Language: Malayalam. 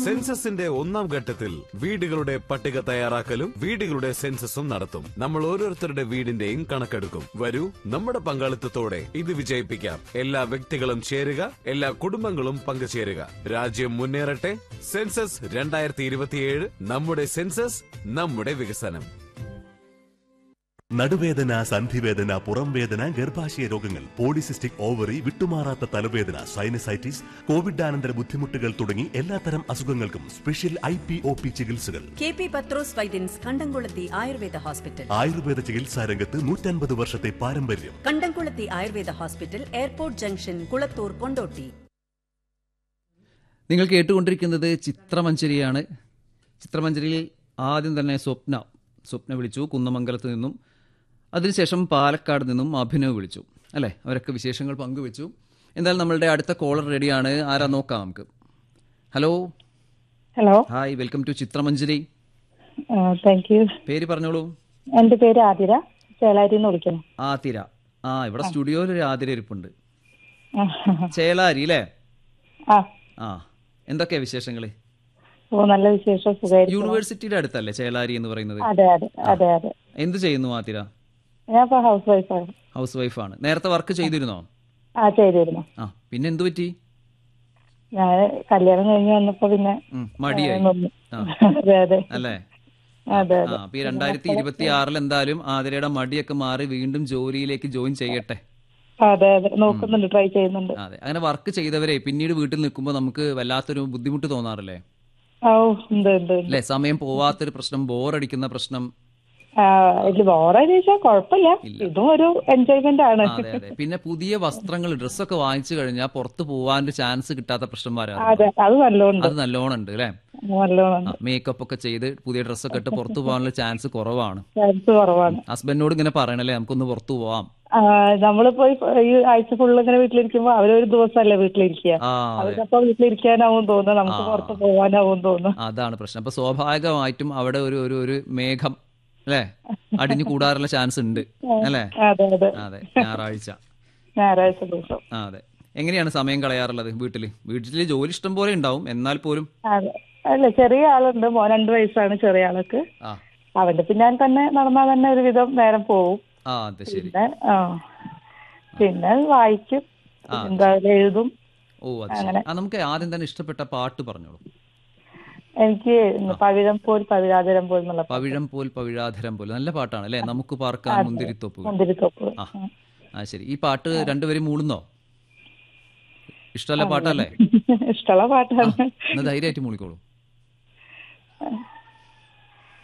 സെൻസസിന്റെ ഒന്നാം ഘട്ടത്തിൽ വീടുകളുടെ പട്ടിക തയ്യാറാക്കലും വീടുകളുടെ സെൻസസും നടത്തും നമ്മൾ ഓരോരുത്തരുടെ വീടിന്റെയും കണക്കെടുക്കും വരൂ നമ്മുടെ പങ്കാളിത്തത്തോടെ ഇത് വിജയിപ്പിക്കാം എല്ലാ വ്യക്തികളും ചേരുക എല്ലാ കുടുംബങ്ങളും പങ്കുചേരുക രാജ്യം മുന്നേറട്ടെ സെൻസസ് രണ്ടായിരത്തി ഇരുപത്തിയേഴ് നമ്മുടെ സെൻസസ് നമ്മുടെ വികസനം നടുവേദന സന്ധിവേദന പുറംവേദന ഗർഭാശയ രോഗങ്ങൾ പോളിസിസ്റ്റിക് ഓവറി വിട്ടുമാറാത്ത തലവേദന സൈനസൈറ്റിസ് കോവിഡാനന്തര ബുദ്ധിമുട്ടുകൾ തുടങ്ങി എല്ലാത്തരം അസുഖങ്ങൾക്കും special I P O P ചികിത്സകൾ K P Pathros Vaidyans Kandamkulathi Ayurveda hospital Ayurveda ചികിത്സാ രംഗത്ത് നൂറ്റൻപത് വർഷത്തെ പാരമ്പര്യം Kandamkulathi Ayurveda hospital airport junction Kulathur Kondotty നിങ്ങൾ കേട്ടുകൊണ്ടിരിക്കുന്നത് ചിത്രമഞ്ചരിയാണ് ചിത്രമഞ്ചരിയിൽ ആദ്യം തന്നെ സ്വപ്ന സ്വപ്ന വിളിച്ചു കുന്നമംഗലത്ത് നിന്നും അതിനുശേഷം പാലക്കാട് നിന്നും അഭിനവ് വിളിച്ചു അല്ലേ അവരൊക്കെ വിശേഷങ്ങൾ പങ്കുവെച്ചു എന്തായാലും നമ്മളുടെ അടുത്ത കോളർ റെഡിയാണ് ആരാ നോക്കാം നമുക്ക് hello hello hi welcome to Chithramanjari thank you പേര് പറഞ്ഞോളൂ എന്റെ പേര് ആതിര ചേലാരി എന്ന് വിളിക്കുന്നു ആതിര ആ ഇവിടെ സ്റ്റുഡിയോയിൽ ഒരു ആതിര ഇരിപ്പുണ്ട് ആ, ചേലാരി അല്ലേ ആ ആ എന്തൊക്കെയാ വിശേഷങ്ങൾ ഓ നല്ല വിശേഷം സുഖമായിരിക്കും യൂണിവേഴ്സിറ്റിയുടെ അടുത്തല്ലേ ചേലാരി എന്ന് പറയുന്നത് അതെ അതെ അതെ അതെ എന്ത് ചെയ്യുന്നു ആതിര ഞാൻ ഇപ്പൊ ഹൗസ് വൈഫാണ് ഹൗസ് വൈഫാണ് നേരത്തെ വർക്ക് ചെയ്തിരുന്നോ ആ ചെയ്തിരുന്നു ആ പിന്നെ എന്തു പറ്റി ഞാൻ കല്യാണം കഴിഞ്ഞ് വന്നപ്പോ പിന്നെ ഉം, മടിയായി നിന്നു. ആ. അതെ അതെ അല്ലേ അതെ ആ അതെ അപ്പൊ ഈ രണ്ടായിരത്തി ഇരുപത്തി ആറിൽ എന്തായാലും ആതിരയുടെ മടിയൊക്കെ മാറി വീണ്ടും ജോലിയിലേക്ക് ജോയിൻ ചെയ്യട്ടെ അതെ അതെ നോക്കുന്നുണ്ട് ട്രൈ ചെയ്യുന്നുണ്ട് അതെ അങ്ങനെ വർക്ക് ചെയ്തവരെ പിന്നീട് വീട്ടിൽ നിൽക്കുമ്പോൾ നമുക്ക് വല്ലാത്തൊരു ബുദ്ധിമുട്ട് തോന്നാറില്ലേ ഓ ഉണ്ട് ഉണ്ട് ഉണ്ട് അല്ലെ സമയം പോവാത്തൊരു പ്രശ്നം ബോറടിക്കുന്ന പ്രശ്നം ആ ഇതിൽ ബോറാ ചോദിച്ചാൽ കുഴപ്പമില്ല ഇതും ഒരു എൻജോയ്മെന്റ് ആണ് അതെ അതെ പിന്നെ പുതിയ വസ്ത്രങ്ങൾ ഡ്രസ്സൊക്കെ വാങ്ങിച്ചു കഴിഞ്ഞാൽ പുറത്ത് പോവാൻ ചാൻസ് കിട്ടാത്ത പ്രശ്നം വരാറുണ്ട് അതെ അത് നല്ലോണ്ട് അത് നല്ലോണം ഉണ്ട് അല്ലെ നല്ലോണം മേക്കപ്പ് ഒക്കെ ചെയ്ത് പുതിയ ഡ്രസ്സൊക്കെ ഇട്ട് പുറത്ത് പോകാനുള്ള ചാൻസ് കുറവാണ് ചാൻസ് കുറവാണ് ഹസ്ബൻഡിനോട് ഇങ്ങനെ പറയണല്ലേ നമുക്കൊന്ന് പുറത്തു പോവാം ആ, നമ്മളിപ്പോ ഈ ഈ ആഴ്ച ഫുള്ള് ഇങ്ങനെ വീട്ടിലിരിക്കുമ്പോ അവരൊരു ദിവസമല്ലേ വീട്ടിലിരിക്കുക ആ അതെ അവർക്കപ്പോ വീട്ടിലിരിക്കാനാവും തോന്നുന്നു നമുക്ക് ആ. പുറത്ത് പോകാനാവും തോന്നുന്നു അതാണ് പ്രശ്നം അപ്പൊ സ്വാഭാവികമായിട്ടും അവിടെ ഒരു ഒരു ഒരു മേഘം അല്ലേ അടിഞ്ഞു കൂടാറുള്ള ചാൻസ് ഉണ്ട് അല്ലേ അതെ അതെ അതെ ഞായറാഴ്ച ഞായറാഴ്ച ദിവസം ആ അതെ എങ്ങനെയാണ് സമയം കളയാറുള്ളത് വീട്ടില് വീട്ടില് ജോലി ഇഷ്ടം പോലെ ഉണ്ടാവും എന്നാൽ പോലും അതെ അല്ല ചെറിയ ആളുണ്ട് മോൻ രണ്ടു വയസ്സാണ് ചെറിയ ആൾക്ക് ആ അവന്റെ പിന്നാലെ തന്നെ നടന്നാൽ തന്നെ ഒരുവിധം നേരം പോവും ആ അതെ ശരി പിന്നെ ആ പിന്നെ വായിക്കും ആ. എന്താ എഴുതും ഓ അത് ശരി ആ നമുക്ക് ആദ്യം തന്നെ ഇഷ്ടപ്പെട്ട പാട്ട് പറഞ്ഞോളൂ എനിക്ക് പവിഴം പോൽ പവിഴാതിരം പോൽ എന്നുള്ള പവിഴം പോൽ പവിഴാധരം പോൽ നല്ല പാട്ടാണ് അല്ലേ നമുക്ക് പാർക്കാൻ മുന്തിരിത്തോപ്പ് മുന്തിരിത്തോപ്പ് ആ ആ ശരി ഈ പാട്ട് രണ്ടുപേരും മൂളുന്നോ ഇഷ്ടമല്ല പാട്ടല്ലേ ഇഷ്ടമുള്ള പാട്ടാണ് എന്നാ ധൈര്യമായിട്ട് മൂളിക്കോളൂ